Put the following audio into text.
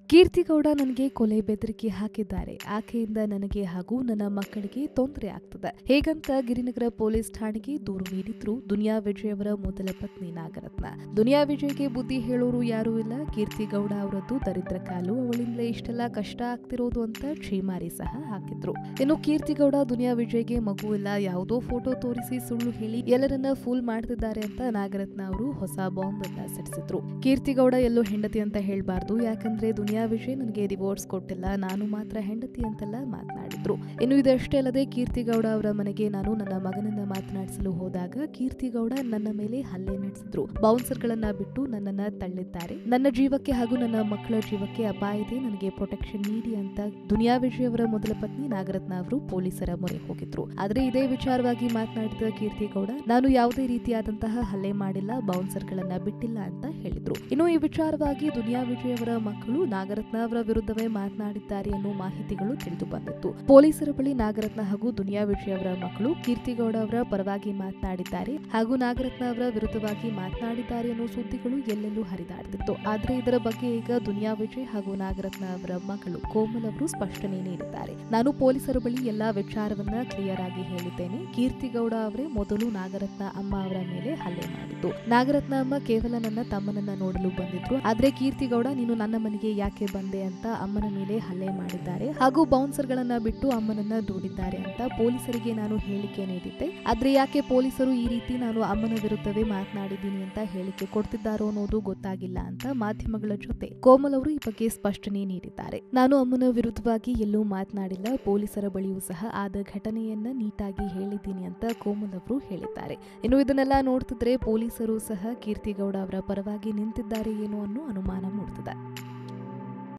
ಕೀರ್ತಿಗೌಡ ನನಗೆ ಕೊಲೆ ಬೆದರಿಕೆ ಹಾಕಿದ್ದಾರೆ ಆಕೆಯಿಂದ ನನಗೆ ಹಾಗೂ ನನ್ನ ಮಕ್ಕಳಿಗೆ ತೊಂದರೆ ಆಗ್ತದೆ ಹೇಗಂತ ಗಿರಿನಗರ ಪೊಲೀಸ್ ಠಾಣೆಗೆ ದೂರು ನೀಡಿದ್ರು ದುನಿಯಾ ವಿಜಯ್ ಅವರ ಮೊದಲ ಪತ್ನಿ ನಾಗರತ್ನ ದುನಿಯಾ ವಿಜಯ್ಗೆ ಬುದ್ಧಿ ಹೇಳೋರು ಯಾರೂ ಇಲ್ಲ ಕೀರ್ತಿಗೌಡ ಅವರದ್ದು ದರಿದ್ರ ಕಾಲು ಅವಳಿಂದಲೇ ಇಷ್ಟೆಲ್ಲ ಕಷ್ಟ ಆಗ್ತಿರೋದು ಅಂತ ಛೀಮಾರಿ ಸಹ ಹಾಕಿದ್ರು ಇನ್ನು ಕೀರ್ತಿಗೌಡ ದುನಿಯಾ ವಿಜಯ್ಗೆ ಮಗು ಇಲ್ಲ ಯಾವುದೋ ಫೋಟೋ ತೋರಿಸಿ ಸುಳ್ಳು ಹೇಳಿ ಎಲ್ಲರನ್ನ ಫೂಲ್ ಮಾಡ್ತಿದ್ದಾರೆ ಅಂತ ನಾಗರತ್ನ ಅವರು ಹೊಸ ಬಾಂಬ್ ಅನ್ನ ಸಿಡಿಸಿದ್ರು ಕೀರ್ತಿಗೌಡ ಎಲ್ಲೋ ಹೆಂಡತಿ ಅಂತ ಹೇಳ್ಬಾರ್ದು ಯಾಕಂದ್ರೆ ದುನಿಯಾ ವಿಜಯ್ ನನಗೆ ಡಿವೋರ್ಸ್ ಕೊಟ್ಟಿಲ್ಲ ನಾನು ಮಾತ್ರ ಹೆಂಡತಿ ಅಂತೆಲ್ಲ ಮಾತನಾಡಿದ್ರು ಇನ್ನು ಇದಷ್ಟೇ ಅಲ್ಲದೆ ಕೀರ್ತಿಗೌಡ ಅವರ ಮನೆಗೆ ನಾನು ನನ್ನ ಮಗನನ್ನ ಮಾತನಾಡಿಸಲು ಹೋದಾಗ ಕೀರ್ತಿಗೌಡ ನನ್ನ ಮೇಲೆ ಹಲ್ಲೆ ನಡೆಸಿದ್ರು ಬೌನ್ಸರ್ ಗಳನ್ನ ಬಿಟ್ಟು ನನ್ನನ್ನ ತಳ್ಳಿದ್ದಾರೆ ನನ್ನ ಜೀವಕ್ಕೆ ಹಾಗೂ ನನ್ನ ಮಕ್ಕಳ ಜೀವಕ್ಕೆ ಅಪಾಯ ಇದೆ ನನಗೆ ಪ್ರೊಟೆಕ್ಷನ್ ನೀಡಿ ಅಂತ ದುನಿಯಾ ವಿಜಯ್ ಅವರ ಮೊದಲ ಪತ್ನಿ ನಾಗರತ್ನ ಅವರು ಪೊಲೀಸರ ಮೊರೆ ಹೋಗಿದ್ರು ಆದ್ರೆ ಇದೇ ವಿಚಾರವಾಗಿ ಮಾತನಾಡಿದ ಕೀರ್ತಿಗೌಡ ನಾನು ಯಾವುದೇ ರೀತಿಯಾದಂತಹ ಹಲ್ಲೆ ಮಾಡಿಲ್ಲ ಬೌನ್ಸರ್ ಗಳನ್ನ ಬಿಟ್ಟಿಲ್ಲ ಅಂತ ಹೇಳಿದ್ರು ಇನ್ನು ಈ ವಿಚಾರವಾಗಿ ದುನಿಯಾ ವಿಜಯ್ ಅವರ ಮಕ್ಕಳು ನಾಗರತ್ನ ಅವರ ವಿರುದ್ಧವೇ ಮಾತನಾಡಿದ್ದಾರೆ ಅನ್ನೋ ಮಾಹಿತಿಗಳು ತಿಳಿದು ಬಂದಿತ್ತು ಪೊಲೀಸರ ಬಳಿ ನಾಗರತ್ನ ಹಾಗೂ ದುನಿಯಾ ವಿಜಯ್ ಅವರ ಮಕ್ಕಳು ಕೀರ್ತಿಗೌಡ ಅವರ ಪರವಾಗಿ ಮಾತನಾಡಿದ್ದಾರೆ ಹಾಗೂ ನಾಗರತ್ನ ಅವರ ವಿರುದ್ಧವಾಗಿ ಮಾತನಾಡಿದ್ದಾರೆ ಅನ್ನೋ ಸುದ್ದಿಗಳು ಎಲ್ಲೆಲ್ಲೂ ಹರಿದಾಡ್ತಿತ್ತು ಆದ್ರೆ ಇದರ ಬಗ್ಗೆ ಈಗ ದುನಿಯಾ ವಿಜಯ್ ಹಾಗೂ ನಾಗರತ್ನ ಅವರ ಮಗಳು ಕೋಮಲ್ ಅವರು ಸ್ಪಷ್ಟನೆ ನೀಡಿದ್ದಾರೆ ನಾನು ಪೊಲೀಸರ ಬಳಿ ಎಲ್ಲಾ ವಿಚಾರವನ್ನ ಕ್ಲಿಯರ್ ಆಗಿ ಹೇಳಿದ್ದೇನೆ ಕೀರ್ತಿಗೌಡ ಅವರೇ ಮೊದಲು ನಾಗರತ್ನ ಅಮ್ಮ ಅವರ ಮೇಲೆ ಹಲ್ಲೆ ಮಾಡಿದ್ದು ನಾಗರತ್ನ ಅಮ್ಮ ಕೇವಲ ನನ್ನ ತಮ್ಮನನ್ನ ನೋಡಲು ಬಂದಿದ್ರು ಆದ್ರೆ ಕೀರ್ತಿಗೌಡ ನೀನು ನನ್ನ ಮನೆಗೆ ಯಾಕೆ ಬಂದೆ ಅಂತ ಅಮ್ಮನ ಮೇಲೆ ಹಲ್ಲೆ ಮಾಡಿದ್ದಾರೆ ಹಾಗೂ ಬೌನ್ಸರ್ ಗಳನ್ನ ಬಿಟ್ಟು ಅಮ್ಮನನ್ನ ದೂಡಿದ್ದಾರೆ ಅಂತ ಪೊಲೀಸರಿಗೆ ನಾನು ಹೇಳಿಕೆ ನೀಡಿದ್ದೆ ಆದ್ರೆ ಯಾಕೆ ಪೊಲೀಸರು ಈ ರೀತಿ ನಾನು ಅಮ್ಮನ ವಿರುದ್ಧವೇ ಮಾತನಾಡಿದ್ದೀನಿ ಅಂತ ಹೇಳಿಕೆ ಕೊಡ್ತಿದ್ದಾರೋ ಅನ್ನೋದು ಗೊತ್ತಾಗಿಲ್ಲ ಅಂತ ಮಾಧ್ಯಮಗಳ ಜೊತೆ ಕೋಮಲ್ ಅವರು ಈ ಬಗ್ಗೆ ಸ್ಪಷ್ಟನೆ ನೀಡಿದ್ದಾರೆ ನಾನು ಅಮ್ಮನ ವಿರುದ್ಧವಾಗಿ ಎಲ್ಲೂ ಮಾತನಾಡಿಲ್ಲ ಪೊಲೀಸರ ಬಳಿಯೂ ಸಹ ಆದ ಘಟನೆಯನ್ನ ನೀಟಾಗಿ ಹೇಳಿದ್ದೀನಿ ಅಂತ ಕೋಮಲ್ ಅವರು ಹೇಳಿದ್ದಾರೆ ಇನ್ನು ಇದನ್ನೆಲ್ಲ ನೋಡ್ತಿದ್ರೆ ಪೊಲೀಸರು ಸಹ ಕೀರ್ತಿಗೌಡ ಅವರ ಪರವಾಗಿ ನಿಂತಿದ್ದಾರೆ ಏನೋ ಅನ್ನೋ ಅನುಮಾನ ಮೂಡ್ತಿದೆ